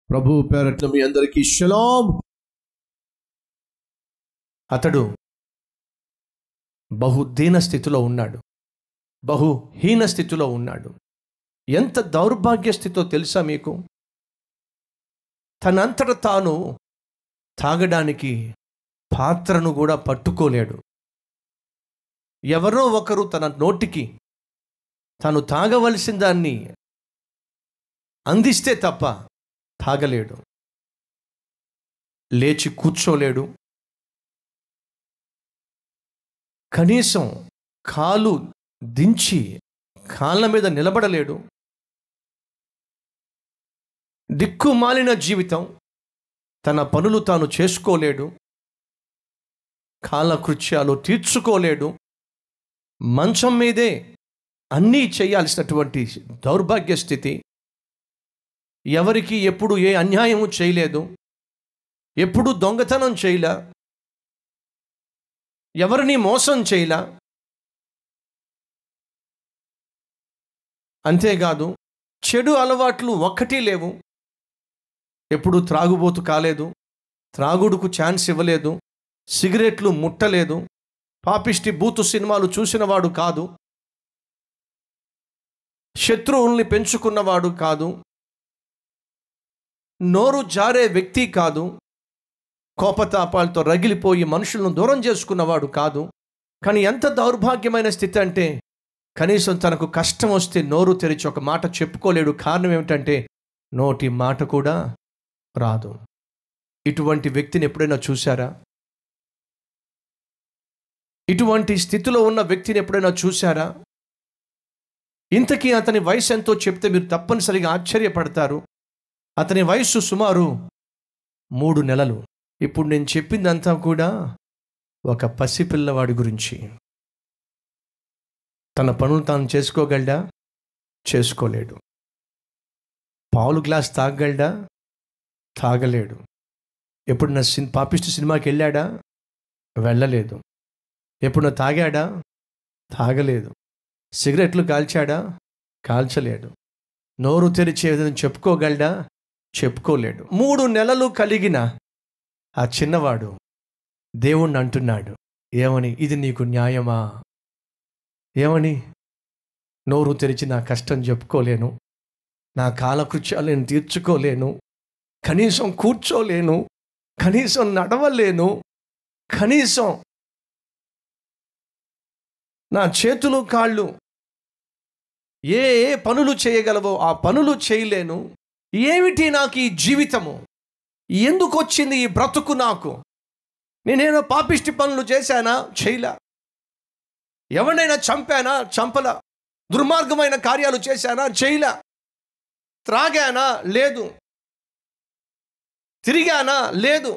ప్రభు పేరట్ల మీ అందరికీ షలాం అతడు బహుదీన స్థితిలో ఉన్నాడు బహుహీన స్థితిలో ఉన్నాడు ఎంత దౌర్భాగ్య స్థితితో తెలుసా మీకు తనంతట తాను తాగడానికి పాత్రను కూడా పట్టుకోలేడు ఎవరో ఒకరు తన నోటికి తాను తాగవలసిన దాన్ని అందిస్తే తప్ప తాగలేడు లేచి కూర్చోలేడు కనీసం కాలు దించి కాళ్ళ మీద నిలబడలేడు దిక్కుమాలిన జీవితం తన పనులు తాను చేసుకోలేడు కాలకృత్యాలు తీర్చుకోలేడు మంచం మీదే అన్నీ చేయాల్సినటువంటి దౌర్భాగ్య స్థితి ఎవరికి ఎప్పుడు ఏ అన్యాయము చేయలేదు ఎప్పుడు దొంగతనం చేయలే ఎవరిని మోసం చేయలా అంతేకాదు చెడు అలవాట్లు ఒక్కటి లేవు ఎప్పుడు త్రాగుబోతు కాలేదు త్రాగుడుకు ఛాన్స్ ఇవ్వలేదు సిగరెట్లు ముట్టలేదు పాపిష్టి బూతు సినిమాలు చూసినవాడు కాదు శత్రువుల్ని పెంచుకున్నవాడు కాదు నోరు జారే వ్యక్తి కాదు కోపతాపాలతో రగిలిపోయి మనుషులను దూరం చేసుకున్నవాడు కాదు కానీ ఎంత దౌర్భాగ్యమైన స్థితి అంటే కనీసం తనకు కష్టం వస్తే నోరు తెరిచి ఒక మాట చెప్పుకోలేడు కారణం ఏమిటంటే నోటి మాట కూడా రాదు ఇటువంటి వ్యక్తిని ఎప్పుడైనా చూశారా ఇటువంటి స్థితిలో ఉన్న వ్యక్తిని ఎప్పుడైనా చూశారా ఇంతకీ అతని వయసు ఎంతో చెప్తే మీరు తప్పనిసరిగా ఆశ్చర్యపడతారు అతని వయస్సు సుమారు మూడు నెలలు ఇప్పుడు నేను చెప్పిందంతా కూడా ఒక పసిపిల్లవాడి గురించి తన పనులు తాను చేసుకోగలడా చేసుకోలేడు పావులు గ్లాస్ తాగగలడా తాగలేడు ఎప్పుడన్నా సిన్ పాపిస్ట్ సినిమాకి వెళ్ళాడా వెళ్ళలేదు ఎప్పుడన్నా తాగాడా తాగలేదు సిగరెట్లు కాల్చాడా కాల్చలేడు నోరు తెరిచి ఏదైనా చెప్పుకోగలడా చెప్పుకోలేడు మూడు నెలలు కలిగిన ఆ చిన్నవాడు దేవుణ్ణి అంటున్నాడు ఏమని ఇది నీకు న్యాయమా ఏమని నోరు తెరిచి నా కష్టం చెప్పుకోలేను నా కాలకృత్యాలు నేను తీర్చుకోలేను కనీసం కూర్చోలేను కనీసం నడవలేను కనీసం నా చేతులు కాళ్ళు ఏ ఏ పనులు చేయగలవో ఆ పనులు చేయలేను ఏమిటి నాకు ఈ జీవితము ఎందుకు వచ్చింది ఈ బ్రతుకు నాకు నేనేదో పాపిష్టి పనులు చేశానా చేయలా ఎవరినైనా చంపానా చంపలా దుర్మార్గమైన కార్యాలు చేశానా చేయలా త్రాగానా లేదు తిరిగానా లేదు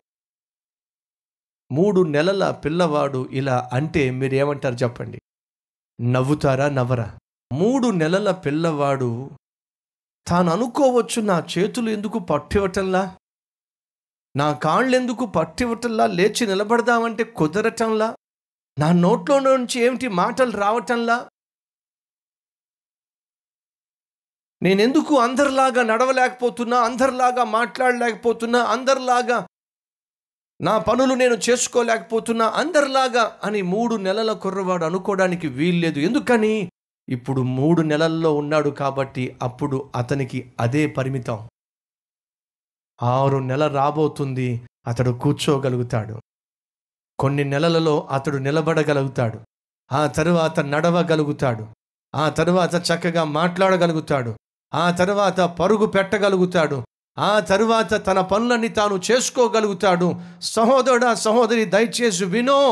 మూడు నెలల పిల్లవాడు ఇలా అంటే మీరు ఏమంటారు చెప్పండి నవ్వుతారా నవ్వరా మూడు నెలల పిల్లవాడు తాను అనుకోవచ్చు నా చేతులు ఎందుకు పట్టివటంలా నా కాళ్ళు ఎందుకు పట్టివటంలా లేచి నిలబడదామంటే కుదరటంలా నా నోట్లో నుంచి ఏమిటి మాటలు రావటంలా నేనెందుకు అందరిలాగా నడవలేకపోతున్నా అందరిలాగా మాట్లాడలేకపోతున్నా అందరిలాగా నా పనులు నేను చేసుకోలేకపోతున్నా అందరిలాగా అని మూడు నెలల కుర్రవాడు అనుకోవడానికి వీల్లేదు ఎందుకని ఇప్పుడు మూడు నెలల్లో ఉన్నాడు కాబట్టి అప్పుడు అతనికి అదే పరిమితం ఆరు నెల రాబోతుంది అతడు కూర్చోగలుగుతాడు కొన్ని నెలలలో అతడు నిలబడగలుగుతాడు ఆ తరువాత నడవగలుగుతాడు ఆ తరువాత చక్కగా మాట్లాడగలుగుతాడు ఆ తరువాత పరుగు పెట్టగలుగుతాడు ఆ తరువాత తన పనులన్నీ తాను చేసుకోగలుగుతాడు సహోదరుడా సహోదరి దయచేసి వినో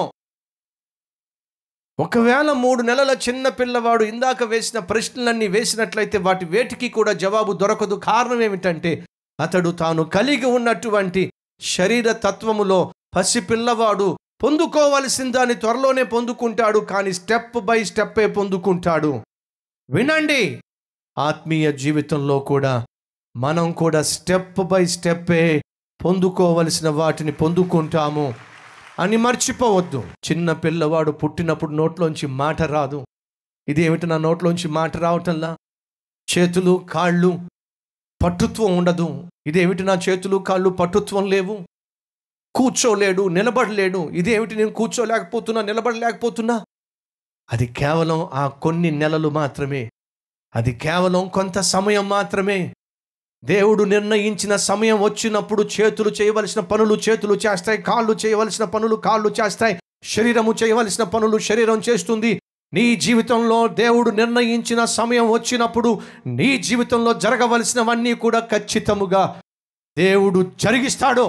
ఒకవేళ మూడు నెలల చిన్న పిల్లవాడు ఇందాక వేసిన ప్రశ్నలన్నీ వేసినట్లయితే వాటి వేటికి కూడా జవాబు దొరకదు కారణం ఏమిటంటే అతడు తాను కలిగి ఉన్నటువంటి శరీర తత్వములో పసి పిల్లవాడు పొందుకోవలసిన దాన్ని త్వరలోనే పొందుకుంటాడు కానీ స్టెప్ బై స్టెప్పే పొందుకుంటాడు వినండి ఆత్మీయ జీవితంలో కూడా మనం కూడా స్టెప్ బై స్టెప్పే పొందుకోవలసిన వాటిని పొందుకుంటాము అని మర్చిపోవద్దు చిన్న పిల్లవాడు పుట్టినప్పుడు నోట్లోంచి మాట రాదు ఇదేమిటి నా నోట్లోంచి మాట రావటంలా చేతులు కాళ్ళు పట్టుత్వం ఉండదు ఇదేమిటి నా చేతులు కాళ్ళు పట్టుత్వం లేవు కూర్చోలేడు నిలబడలేడు ఇదేమిటి నేను కూర్చోలేకపోతున్నా నిలబడలేకపోతున్నా అది కేవలం ఆ కొన్ని నెలలు మాత్రమే అది కేవలం కొంత సమయం మాత్రమే దేవుడు నిర్ణయించిన సమయం వచ్చినప్పుడు చేతులు చేయవలసిన పనులు చేతులు చేస్తాయి కాళ్ళు చేయవలసిన పనులు కాళ్ళు చేస్తాయి శరీరము చేయవలసిన పనులు శరీరం చేస్తుంది నీ జీవితంలో దేవుడు నిర్ణయించిన సమయం వచ్చినప్పుడు నీ జీవితంలో జరగవలసినవన్నీ కూడా ఖచ్చితముగా దేవుడు జరిగిస్తాడు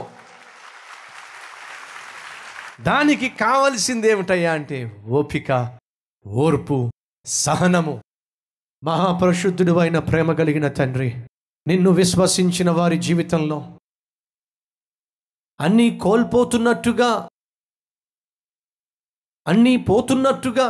దానికి కావలసింది ఏమిటయ్యా అంటే ఓపిక ఓర్పు సహనము మహాపరిశుద్ధుడు అయిన ప్రేమ కలిగిన తండ్రి నిన్ను విశ్వసించిన వారి జీవితంలో అన్నీ కోల్పోతున్నట్టుగా అన్నీ పోతున్నట్టుగా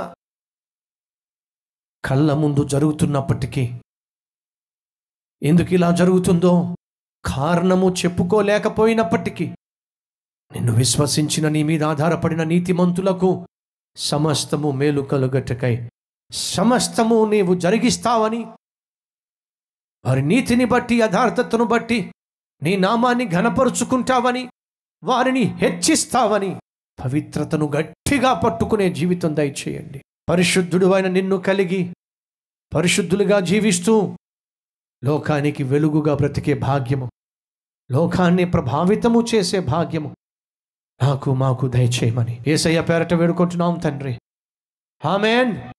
కళ్ళ ముందు జరుగుతున్నప్పటికీ ఎందుకు ఇలా జరుగుతుందో కారణము చెప్పుకోలేకపోయినప్పటికీ నిన్ను విశ్వసించిన నీ మీద ఆధారపడిన నీతిమంతులకు సమస్తము మేలు కలుగటకై సమస్తము నీవు జరిగిస్తావని వారి నీతిని బట్టి యథార్థతను బట్టి నీ నామాన్ని ఘనపరుచుకుంటావని వారిని హెచ్చిస్తావని పవిత్రతను గట్టిగా పట్టుకునే జీవితం దయచేయండి పరిశుద్ధుడు అయిన నిన్ను కలిగి పరిశుద్ధులుగా జీవిస్తూ లోకానికి వెలుగుగా బ్రతికే భాగ్యము లోకాన్ని ప్రభావితము చేసే భాగ్యము నాకు మాకు దయచేయమని ఏసయ్య పేరట వేడుకుంటున్నాం తండ్రి ఆమెన్